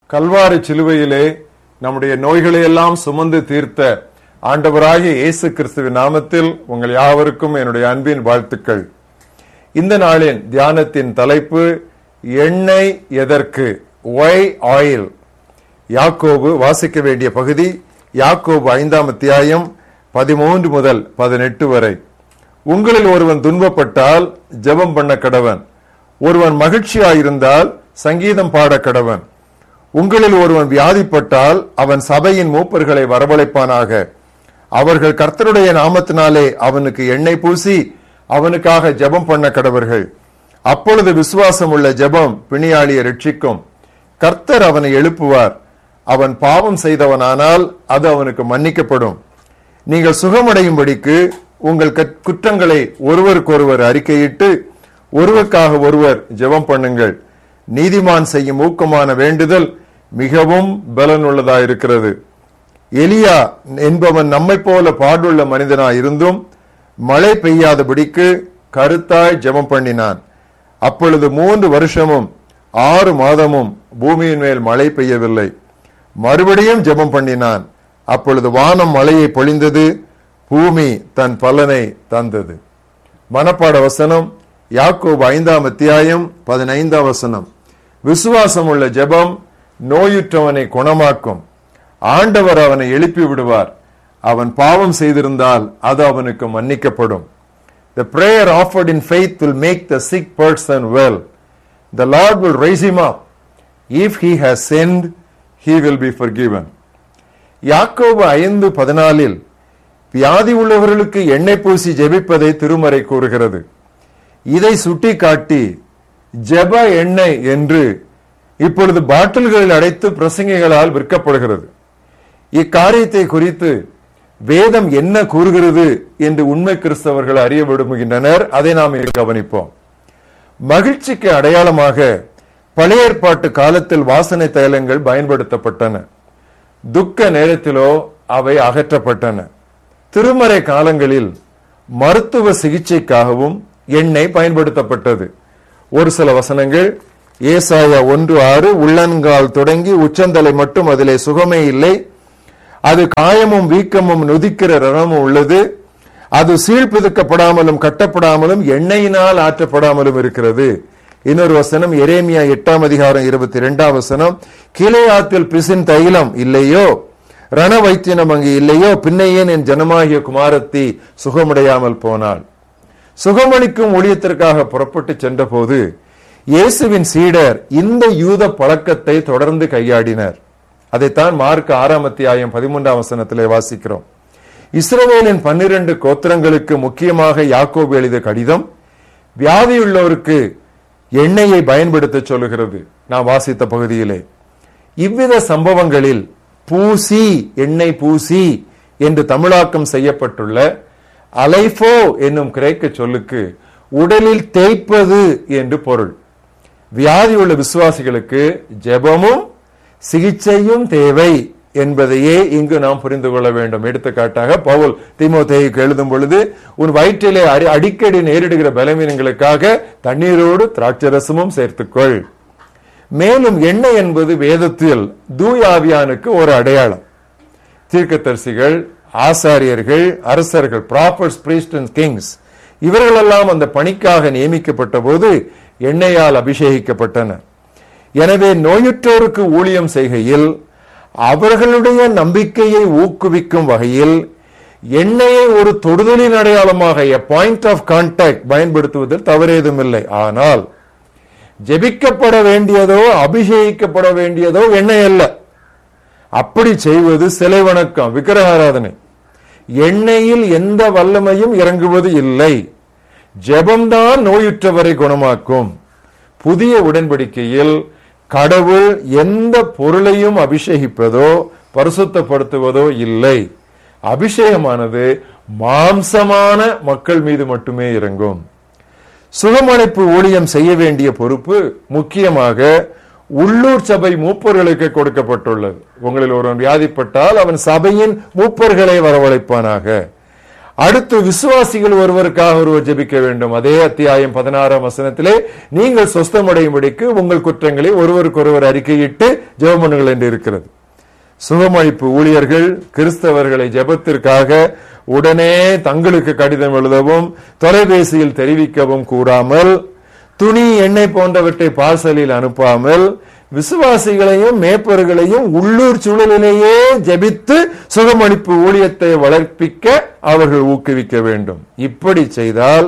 கல்வாரி சிலுவையிலே நம்முடைய நோய்களை எல்லாம் சுமந்து தீர்த்த ஆண்டவராகிய இயேசு கிறிஸ்துவின் நாமத்தில் உங்கள் யாவருக்கும் என்னுடைய அன்பின் வாழ்த்துக்கள் இந்த நாளின் தியானத்தின் தலைப்பு எண்ணெய் எதற்கு ஒய் ஆயில் யாக்கோபு வாசிக்க வேண்டிய பகுதி யாக்கோபு ஐந்தாம் அத்தியாயம் பதிமூன்று முதல் பதினெட்டு வரை உங்களில் ஒருவன் துன்பப்பட்டால் ஜெபம் பண்ண கடவன் ஒருவன் மகிழ்ச்சியாயிருந்தால் சங்கீதம் பாட கடவன் உங்களில் ஒருவன் வியாதிப்பட்டால் அவன் சபையின் மூப்பர்களை வரவழைப்பானாக அவர்கள் கர்த்தருடைய நாமத்தினாலே அவனுக்கு எண்ணெய் பூசி அவனுக்காக ஜெபம் பண்ண கடவர்கள் அப்பொழுது விசுவாசம் உள்ள ஜெபம் பிணியாளியை ரட்சிக்கும் கர்த்தர் அவனை எழுப்புவார் அவன் பாவம் செய்தவனானால் அது அவனுக்கு மன்னிக்கப்படும் நீங்கள் சுகமடையும்படிக்கு உங்கள் கற்- குற்றங்களை ஒருவருக்கொருவர் அறிக்கையிட்டு ஒருவருக்காக ஒருவர் ஜெபம் பண்ணுங்கள் நீதிமான் செய்யும் ஊக்கமான வேண்டுதல் மிகவும் பலனுள்ளதாயிருக்கிறது எலியா என்பவன் நம்மை போல பாடுள்ள மனிதனாய் இருந்தும் மழை பெய்யாதபடிக்கு கருத்தாய் ஜெபம் பண்ணினான் அப்பொழுது மூன்று வருஷமும் ஆறு மாதமும் பூமியின் மேல் மழை பெய்யவில்லை மறுபடியும் ஜெபம் பண்ணினான் அப்பொழுது வானம் மழையை பொழிந்தது பூமி தன் பலனை தந்தது மனப்பாட வசனம் யாக்கோபு ஐந்தாம் அத்தியாயம் பதினைந்தாம் வசனம் விசுவாசம் உள்ள ஜெபம் நோயுற்றவனை குணமாக்கும் ஆண்டவர் அவனை எழுப்பி விடுவார் அவன் பாவம் செய்திருந்தால் அது அவனுக்கு மன்னிக்கப்படும் The prayer offered in faith will make the sick person well. The Lord will raise him up. If he has sinned, he will be forgiven. யாக்கோபு ஐந்து பதினாலில் வியாதி உள்ளவர்களுக்கு எண்ணெய் பூசி ஜெபிப்பதை திருமறை கூறுகிறது இதை சுட்டிக்காட்டி ஜெப எண்ணெய் என்று இப்பொழுது பாட்டில்களில் அடைத்து பிரசங்கிகளால் விற்கப்படுகிறது இக்காரியத்தை குறித்து வேதம் என்ன கூறுகிறது என்று உண்மை கிறிஸ்தவர்கள் அறிய விரும்புகின்றனர் அதை நாம் இங்கு கவனிப்போம் மகிழ்ச்சிக்கு அடையாளமாக பழைய ஏற்பாட்டு காலத்தில் வாசனை தைலங்கள் பயன்படுத்தப்பட்டன துக்க நேரத்திலோ அவை அகற்றப்பட்டன திருமறை காலங்களில் மருத்துவ சிகிச்சைக்காகவும் எண்ணெய் பயன்படுத்தப்பட்டது ஒரு சில வசனங்கள் ஏசாயா ஒன்று ஆறு உள்ளங்கால் தொடங்கி உச்சந்தலை மட்டும் அதிலே சுகமே இல்லை அது காயமும் வீக்கமும் நொதிக்கிற ரணமும் உள்ளது அது சீழ்பிதுக்கப்படாமலும் கட்டப்படாமலும் எண்ணெயினால் ஆற்றப்படாமலும் இருக்கிறது இன்னொரு வசனம் எரேமியா எட்டாம் அதிகாரம் இருபத்தி இரண்டாம் வசனம் கீழையாத்தில் பிசின் தைலம் இல்லையோ ரண வைத்தியனம் அங்கு இல்லையோ பின்னையேன் என் ஜனமாகிய குமாரத்தி சுகமுடையாமல் போனாள் சுகமளிக்கும் ஊழியத்திற்காக புறப்பட்டு சென்றபோது இயேசுவின் சீடர் இந்த யூத பழக்கத்தை தொடர்ந்து கையாடினர் அதைத்தான் மார்க் ஆறாம் அத்தியாயம் பதிமூன்றாம் வசனத்திலே வாசிக்கிறோம் இஸ்ரவேலின் பன்னிரண்டு கோத்திரங்களுக்கு முக்கியமாக யாக்கோபு எழுதிய கடிதம் வியாதியுள்ளோருக்கு எண்ணெயை பயன்படுத்த சொல்லுகிறது நான் வாசித்த பகுதியிலே இவ்வித சம்பவங்களில் பூசி எண்ணெய் பூசி என்று தமிழாக்கம் செய்யப்பட்டுள்ள அலைஃபோ என்னும் கிரேக்க சொல்லுக்கு உடலில் தேய்ப்பது என்று பொருள் வியாதியுள்ள விசுவாசிகளுக்கு ஜெபமும் சிகிச்சையும் தேவை என்பதையே இங்கு நாம் புரிந்து கொள்ள வேண்டும் எடுத்துக்காட்டாக பவுல் தீமோத்தேயுக்கு எழுதும் பொழுது உன் வயிற்றிலே அடி- அடிக்கடி நேரிடுகிற பலவீனங்களுக்காக தண்ணீரோடு திராட்சரசமும் சேர்த்துக்கொள் மேலும் எண்ணெய் என்பது வேதத்தில் தூயாவியானுக்கு ஒரு அடையாளம் தீர்க்கதரிசிகள் ஆசாரியர்கள் அரசர்கள் ப்ராப்பர்ஸ் பிரீஸ்ட் அண்ட் கிங்ஸ் இவர்களெல்லாம் அந்த பணிக்காக நியமிக்கப்பட்ட போது எண்ணெயால் அபிஷேகிக்கப்பட்டனர் எனவே நோயுற்றோருக்கு ஊழியம் செய்கையில் அவர்களுடைய நம்பிக்கையை ஊக்குவிக்கும் வகையில் எண்ணெயை ஒரு தொடுதலின் அடையாளமாக எ பாயிண்ட் ஆஃப் கான்டாக்ட் பயன்படுத்துவதில் தவறேதுமில்லை ஆனால் ஜெபிக்கப்பட வேண்டியதோ அபிஷேகிக்கப்பட வேண்டியதோ எண்ணெய் அல்ல அப்படி செய்வது சிலை வணக்கம் விக்கிரகாராதனை எண்ணெயில் எந்த வல்லமையும் இறங்குவது இல்லை ஜெபம்தான் நோயுற்றவரை குணமாக்கும் புதிய உடன்படிக்கையில் கடவுள் எந்த பொருளையும் அபிஷேகிப்பதோ பரிசுத்தப்படுத்துவதோ இல்லை அபிஷேகமானது மாம்சமான மக்கள் மீது மட்டுமே இறங்கும் சுகமடைப்பு ஊழியம் செய்ய வேண்டிய பொறுப்பு முக்கியமாக உள்ளூர் சபை மூப்பர்களுக்கு கொடுக்கப்பட்டுள்ளது உங்களில் ஒருவன் வியாதிப்பட்டால் அவன் சபையின் மூப்பர்களை வரவழைப்பானாக அடுத்து விசுவாசிகள் ஒருவருக்காக ஒருவர் ஜெபிக்க வேண்டும் அதே அத்தியாயம் பதினாறாம் வசனத்திலே நீங்கள் சொஸ்தமடையும்படிக்கு உங்கள் குற்றங்களை ஒருவருக்கொருவர் அறிக்கையிட்டு ஜெபமனுங்கள் என்று இருக்கிறது சுகமளிப்பு ஊழியர்கள் கிறிஸ்தவர்களை ஜெபத்திற்காக உடனே தங்களுக்கு கடிதம் எழுதவும் தொலைபேசியில் தெரிவிக்கவும் கூறாமல் துணி எண்ணெய் போன்றவற்றை பார்சலில் அனுப்பாமல் விசுவாசிகளையும் மேப்பர்களையும் உள்ளூர் சூழலிலேயே ஜெபித்து சுகமளிப்பு ஊழியத்தை வளர்ப்பிக்க அவர்கள் ஊக்குவிக்க வேண்டும் இப்படி செய்தால்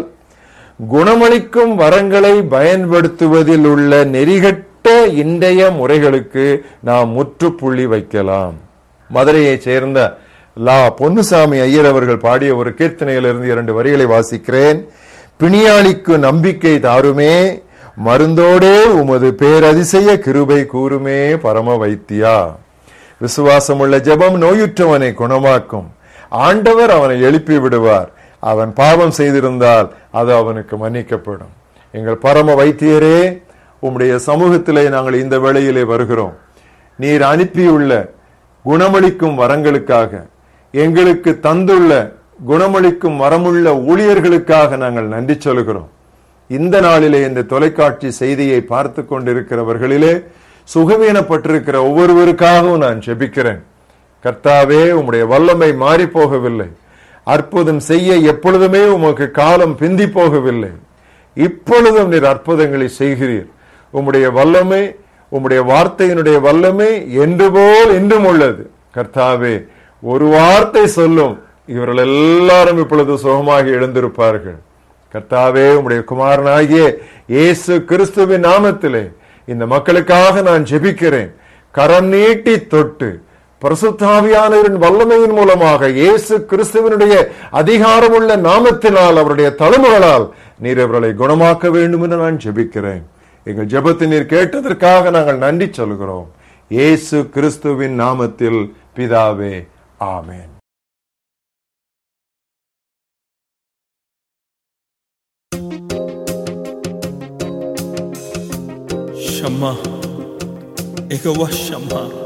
குணமளிக்கும் வரங்களை பயன்படுத்துவதில் உள்ள நெறிகட்ட இன்றைய முறைகளுக்கு நாம் முற்றுப்புள்ளி வைக்கலாம் மதுரையைச் சேர்ந்த லா பொன்னுசாமி ஐயர் அவர்கள் பாடிய ஒரு கீர்த்தனையிலிருந்து இரண்டு வரிகளை வாசிக்கிறேன் பிணியாளிக்கு நம்பிக்கை தாருமே மருந்தோடே உமது பேரதிசய கிருபை கூறுமே பரம வைத்தியா விசுவாசமுள்ள ஜெபம் நோயுற்றவனை குணமாக்கும் ஆண்டவர் அவனை எழுப்பி விடுவார் அவன் பாவம் செய்திருந்தால் அது அவனுக்கு மன்னிக்கப்படும் எங்கள் பரம வைத்தியரே உம்முடைய சமூகத்திலே நாங்கள் இந்த வேளையிலே வருகிறோம் நீர் அனுப்பியுள்ள குணமளிக்கும் வரங்களுக்காக எங்களுக்கு தந்துள்ள குணமளிக்கும் வரமுள்ள ஊழியர்களுக்காக நாங்கள் நன்றி சொல்கிறோம் இந்த நாளிலே இந்த தொலைக்காட்சி செய்தியை பார்த்து கொண்டிருக்கிறவர்களிலே சுகவீனப்பட்டிருக்கிற ஒவ்வொருவருக்காகவும் நான் ஜெபிக்கிறேன் கர்த்தாவே உம்முடைய வல்லமை மாறி போகவில்லை அற்புதம் செய்ய எப்பொழுதுமே உமக்கு காலம் பிந்தி போகவில்லை இப்பொழுதும் நீர் அற்புதங்களை செய்கிறீர் உம்முடைய வல்லமை உம்முடைய வார்த்தையினுடைய வல்லமை என்று போல் என்றும் உள்ளது கர்த்தாவே ஒரு வார்த்தை சொல்லும் இவர்கள் எல்லாரும் இப்பொழுது சுகமாக எழுந்திருப்பார்கள் கர்த்தாவே உம்முடைய குமாரனாகிய இயேசு கிறிஸ்துவின் நாமத்திலே இந்த மக்களுக்காக நான் ஜெபிக்கிறேன் கரம் நீட்டி தொட்டு பரிசுத்தாவியானவரின் வல்லமையின் மூலமாக இயேசு கிறிஸ்துவனுடைய அதிகாரமுள்ள நாமத்தினால் அவருடைய தழும்புகளால் நீர் அவர்களை குணமாக்க வேண்டும் என்று நான் ஜெபிக்கிறேன் எங்கள் ஜெபத்தை நீர் கேட்டதற்காக நாங்கள் நன்றி சொல்கிறோம் இயேசு கிறிஸ்துவின் நாமத்தில் பிதாவே ஆமென் ஷம்மா எகவா ஷம்மா